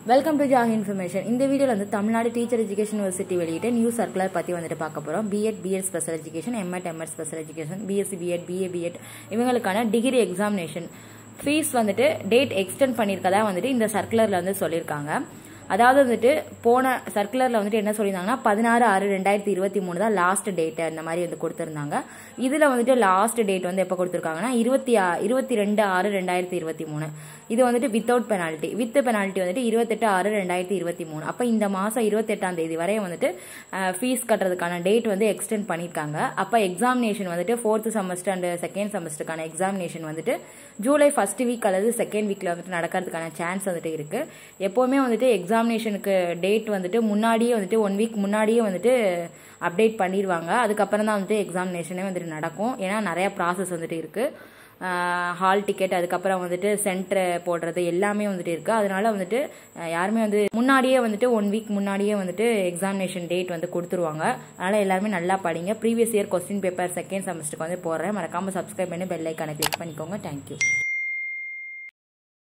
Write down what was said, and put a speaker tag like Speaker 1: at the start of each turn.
Speaker 1: welcome to jack information இந்த வீடியோவில் வந்து தமிழ்நாடு டீச்சர் எஜுகேஷன் யூனிவர்சிட்டி வெளியிட்ட நியூ சர்க்குலர் பற்றி வந்துட்டு பார்க்க போகிறோம் BEd BEd special education MEd MEd special education BSc BEd BA BEd இவங்களுக்கான டிகிரி எக்ஸாமினேஷன் ஃபீஸ் வந்துட்டு டேட் எக்ஸ்டெண்ட் பண்ணியிருக்கதா வந்துட்டு இந்த சர்க்குலரில் வந்து சொல்லியிருக்காங்க அதாவது வந்துட்டு போன சர்க்குலரில் வந்துட்டு என்ன சொல்லியிருந்தாங்கன்னா பதினாறு ஆறு ரெண்டாயிரத்தி இருபத்தி மூணு தான் லாஸ்ட் டேட் அந்த மாதிரி வந்து கொடுத்துருந்தாங்க இதில் வந்துட்டு லாஸ்ட் டேட் வந்து எப்போ கொடுத்துருக்காங்கன்னா இருபத்தி ஆ இருபத்தி ரெண்டு ஆறு ரெண்டாயிரத்தி இருபத்தி மூணு இது வந்துட்டு வித்தவுட் பெனால்ட்டி வித் பெனால்ட்டி வந்துட்டு இருபத்தெட்டு ஆறு ரெண்டாயிரத்தி இருபத்தி மூணு அப்போ இந்த மாதம் இருபத்தெட்டாம் தேதி வரை வந்துட்டு ஃபீஸ் கட்டுறதுக்கான டேட் வந்து எக்ஸ்டெண்ட் பண்ணியிருக்காங்க அப்போ எக்ஸாமினேஷன் வந்துட்டு ஃபோர்த்து செமஸ்டர் அண்ட் செகண்ட் செமஸ்டருக்கான எக்ஸாமினேஷன் வந்துட்டு ஜூலை ஃபர்ஸ்ட் வீக் அல்லது செகண்ட் வீக்கில் வந்துட்டு நடக்கிறதுக்கான சான்ஸ் வந்துட்டு இருக்குது எப்போவுமே வந்துட்டு எக்ஸாமினேஷனுக்கு டேட் வந்துட்டு முன்னாடியே வந்துட்டு ஒன் வீக் முன்னாடியே வந்துட்டு அப்டேட் பண்ணிடுவாங்க அதுக்கப்புறம் தான் வந்துட்டு எக்ஸாமினேஷனே வந்துட்டு நடக்கும் ஏன்னா நிறையா ப்ராசஸ் வந்துட்டு இருக்குது ஹால் டிக்கெட் அதுக்கப்புறம் வந்துட்டு சென்டர் போடுறது எல்லாமே வந்துட்டு இருக்குது அதனால வந்துட்டு யாருமே வந்து முன்னாடியே வந்துட்டு ஒன் வீக் முன்னாடியே வந்துட்டு எக்ஸாமினேஷன் டேட் வந்து கொடுத்துருவாங்க அதனால் எல்லாருமே நல்லா படிங்க previous year question paper second செமஸ்டருக்கு வந்து போடுறேன் மறக்காமல் சப்ஸ்கிரைப் பண்ணி பெல் ஐக்கானை கிளிக் பண்ணிக்கோங்க தேங்க்யூ